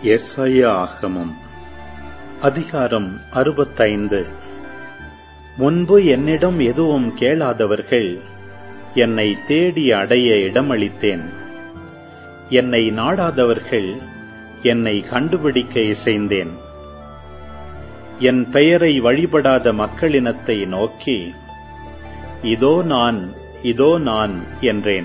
எஸ்ஐயா ஆகமம் அதிகாரம் அறுபத்தைந்து முன்பு என்னிடம் எதுவும் கேளாதவர்கள் என்னை தேடி அடைய இடமளித்தேன் என்னை நாடாதவர்கள் என்னை கண்டுபிடிக்க இசைந்தேன் என் பெயரை வழிபடாத மக்களினத்தை நோக்கி இதோ நான் இதோ நான் என்றேன்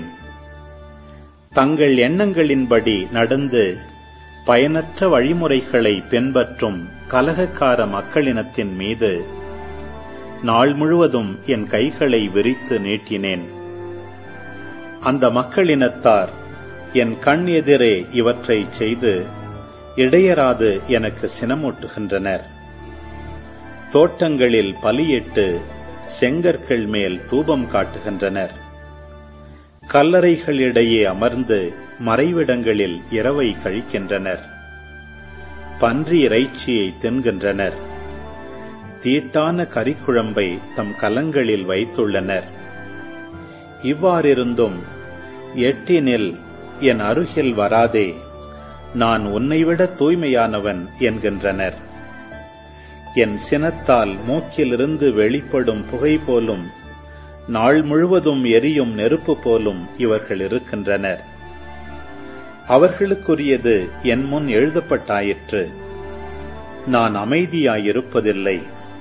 தங்கள் எண்ணங்களின்படி நடந்து பயனற்ற வழிமுறைகளை பின்பற்றும் கலகக்கார மக்களினத்தின் மீது நாள் முழுவதும் என் கைகளை விரித்து நீட்டினேன் அந்த மக்களினத்தார் என் கண் எதிரே இவற்றை செய்து இடையராது எனக்கு சினமூட்டுகின்றனர் தோட்டங்களில் பலியிட்டு செங்கற்கள் மேல் தூபம் காட்டுகின்றனர் கல்லறைகளிடையே அமர்ந்து மறைவிடங்களில் இரவை கழிக்கின்றனர் பன்றி இறைச்சியை தின்கின்றனர் தீட்டான கறிக்குழம்பை தம் கலங்களில் வைத்துள்ளனர் இவ்வாறிருந்தும் எட்டினில் என் அருகில் வராதே நான் உன்னைவிட தூய்மையானவன் என்கின்றனர் என் சினத்தால் மூக்கிலிருந்து வெளிப்படும் புகை போலும் நாள் முழுவதும் எரியும் நெருப்பு போலும் இவர்கள் இருக்கின்றனர் அவர்களுக்குரியது என் முன் எழுதப்பட்டாயிற்று நான் அமைதியாயிருப்பதில்லை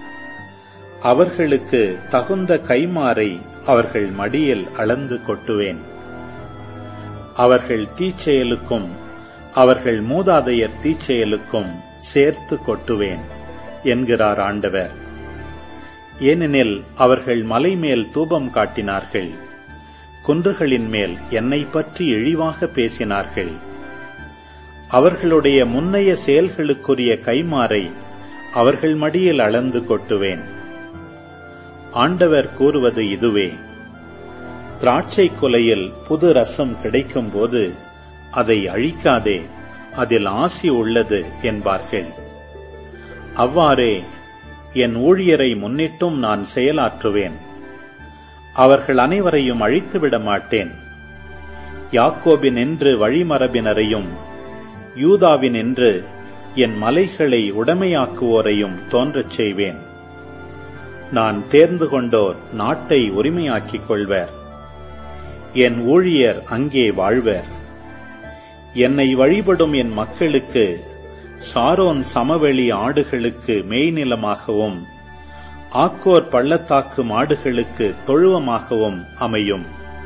அவர்களுக்கு தகுந்த கைமாறை அவர்கள் மடியில் அளந்து கொட்டுவேன் அவர்கள் தீச்செயலுக்கும் அவர்கள் மூதாதையர் தீச்செயலுக்கும் சேர்த்து கொட்டுவேன் என்கிறார் ஆண்டவர் ஏனெனில் அவர்கள் மலை மேல் தூபம் காட்டினார்கள் குன்றுகளின் மேல் என்னை பற்றி இழிவாக பேசினார்கள் அவர்களுடைய முன்னைய செயல்களுக்குரிய கைமாறை அவர்கள் மடியில் அளந்து கொட்டுவேன் ஆண்டவர் கூறுவது இதுவே திராட்சை கொலையில் புது ரசம் கிடைக்கும் போது அதை அழிக்காதே அதில் ஆசி உள்ளது என்பார்கள் அவ்வாறே என் ஊழியரை முன்னிட்டும் நான் செயலாற்றுவேன் அவர்கள் அனைவரையும் அழித்துவிட மாட்டேன் யாக்கோபின் என்று வழிமரபினரையும் யூதாவின் என்று என் மலைகளை உடமையாக்குவோரையும் தோன்றச் செய்வேன் நான் தேர்ந்து கொண்டோர் நாட்டை உரிமையாக்கிக் கொள்வர் என் ஊழியர் அங்கே வாழ்வர் என்னை வழிபடும் என் மக்களுக்கு சாரோன் சமவெளி ஆடுகளுக்கு மெய்நிலமாகவும் ஆக்கோர் பள்ளத்தாக்கு மாடுகளுக்கு தொழுவமாகவும் அமையும்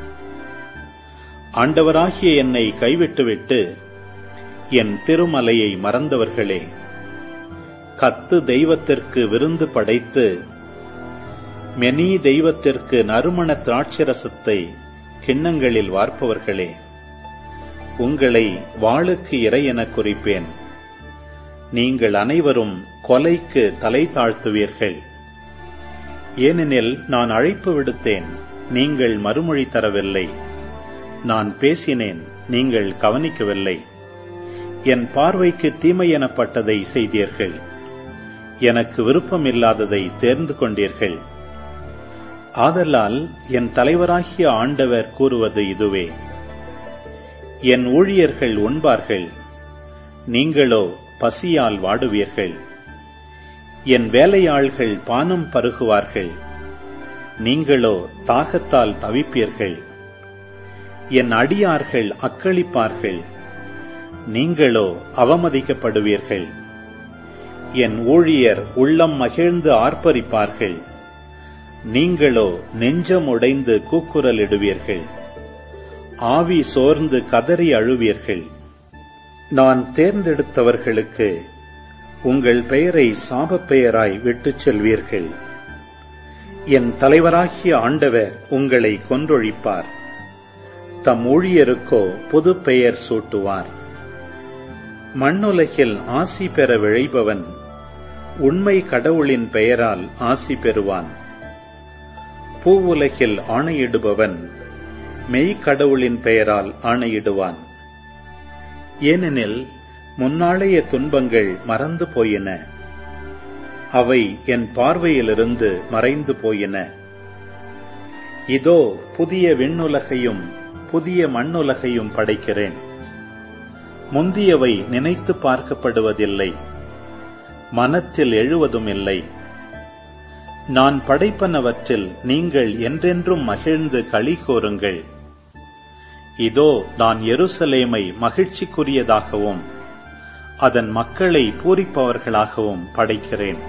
ஆண்டவராகிய என்னை கைவிட்டுவிட்டு என் திருமலையை மறந்தவர்களே கத்து தெய்வத்திற்கு விருந்து படைத்து மெனி தெய்வத்திற்கு நறுமண திராட்சரசத்தை கிண்ணங்களில் வார்ப்பவர்களே உங்களை வாளுக்கு இறை என குறிப்பேன் நீங்கள் அனைவரும் கொலைக்கு தலை தாழ்த்துவீர்கள் ஏனெனில் நான் அழைப்பு விடுத்தேன் நீங்கள் மறுமொழி தரவில்லை நான் பேசினேன் நீங்கள் கவனிக்கவில்லை என் பார்வைக்கு தீமை எனப்பட்டதை செய்தீர்கள் எனக்கு விருப்பமில்லாததை தேர்ந்து கொண்டீர்கள் ஆதலால் என் தலைவராகிய ஆண்டவர் கூறுவது இதுவே என் ஊழியர்கள் உண்பார்கள் நீங்களோ பசியால் வாடுவீர்கள் என் வேலையாள்கள் பானம் பருகுவார்கள் நீங்களோ தாகத்தால் தவிப்பீர்கள் என் அடியார்கள் அக்களிப்பார்கள் நீங்களோ அவமதிக்கப்படுவீர்கள் என் ஊழியர் உள்ளம் மகிழ்ந்து ஆர்ப்பரிப்பார்கள் நீங்களோ நெஞ்சம் உடைந்து கூக்குரலிடுவீர்கள் ஆவி சோர்ந்து கதறி அழுவீர்கள் நான் தேர்ந்தெடுத்தவர்களுக்கு உங்கள் பெயரை சாபப் பெயராய் விட்டுச் செல்வீர்கள் என் தலைவராகிய ஆண்டவர் உங்களை கொன்றொழிப்பார் தம் ஊழியருக்கோ புது பெயர் சூட்டுவார் மண்ணுலகில் ஆசி பெற விழைபவன் உண்மை கடவுளின் பெயரால் ஆசி பெறுவான் பூவுலகில் ஆணையிடுபவன் மெய்க்கடவுளின் பெயரால் ஆணையிடுவான் ஏனெனில் முன்னாளைய துன்பங்கள் மறந்து போயின அவை என் பார்வையிலிருந்து மறைந்து போயின இதோ புதிய விண்ணுலகையும் புதிய மண்ணுலகையும் படைக்கிறேன் முந்தியவை நினைத்து பார்க்கப்படுவதில்லை மனத்தில் எழுவதும் இல்லை நான் படைப்பனவற்றில் நீங்கள் என்றென்றும் மகிழ்ந்து களி கோருங்கள் இதோ நான் எருசலேமை மகிழ்ச்சிக்குரியதாகவும் அதன் மக்களை பூரிப்பவர்களாகவும் படைக்கிறேன்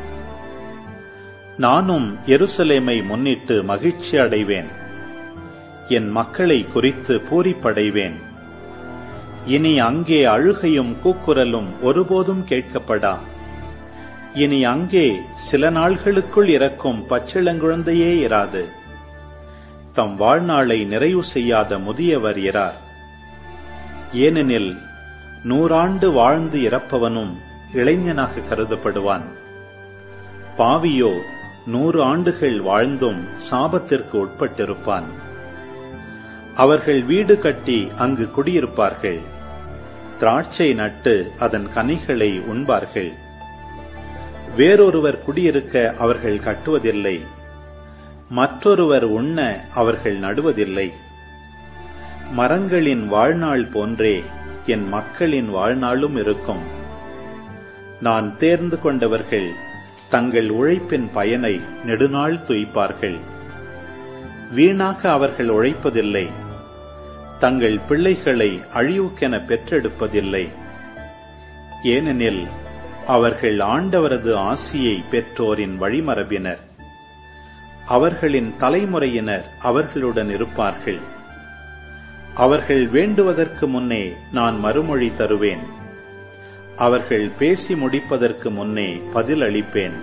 நானும் எருசலேமை முன்னிட்டு மகிழ்ச்சி அடைவேன் என் மக்களை குறித்து பூரிப்படைவேன் இனி அங்கே அழுகையும் கூக்குரலும் ஒருபோதும் கேட்கப்படா இனி அங்கே சில நாள்களுக்குள் இறக்கும் பச்சிளங்குழந்தையே இராது தம் வாழ்நாளை நிறைவு செய்யாத முதியவர் இரார் ஏனெனில் நூறாண்டு வாழ்ந்து இறப்பவனும் இளைஞனாக கருதப்படுவான் பாவியோ நூறு ஆண்டுகள் வாழ்ந்தும் சாபத்திற்கு உட்பட்டிருப்பான் அவர்கள் வீடு கட்டி அங்கு குடியிருப்பார்கள் திராட்சை நட்டு அதன் கனிகளை உண்பார்கள் வேறொருவர் குடியிருக்க அவர்கள் கட்டுவதில்லை மற்றொருவர் உண்ண அவர்கள் நடுவதில்லை மரங்களின் வாழ்நாள் போன்றே என் மக்களின் வாழ்நாளும் இருக்கும் நான் தேர்ந்து கொண்டவர்கள் தங்கள் உழைப்பின் பயனை நெடுநாள் துய்ப்பார்கள் வீணாக அவர்கள் உழைப்பதில்லை தங்கள் பிள்ளைகளை அழிவுக்கென பெற்றெடுப்பதில்லை ஏனெனில் அவர்கள் ஆண்டவரது ஆசியை பெற்றோரின் வழிமரபினர் அவர்களின் தலைமுறையினர் அவர்களுடன் இருப்பார்கள் அவர்கள் வேண்டுவதற்கு முன்னே நான் மறுமொழி தருவேன் அவர்கள் பேசி முடிப்பதற்கு முன்னே பதில் அளிப்பேன்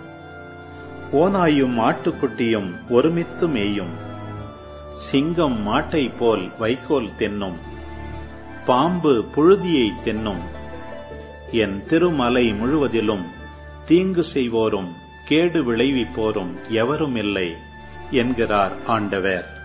ஓனாயும் ஆட்டுக்குட்டியும் ஒருமித்து மேயும் சிங்கம் மாட்டை போல் வைக்கோல் தென்னும் பாம்பு புழுதியை தென்னும் என் திருமலை முழுவதிலும் தீங்கு செய்வோரும் கேடு விளைவிப்போரும் எவரும் இல்லை என்கிறார் ஆண்டவர்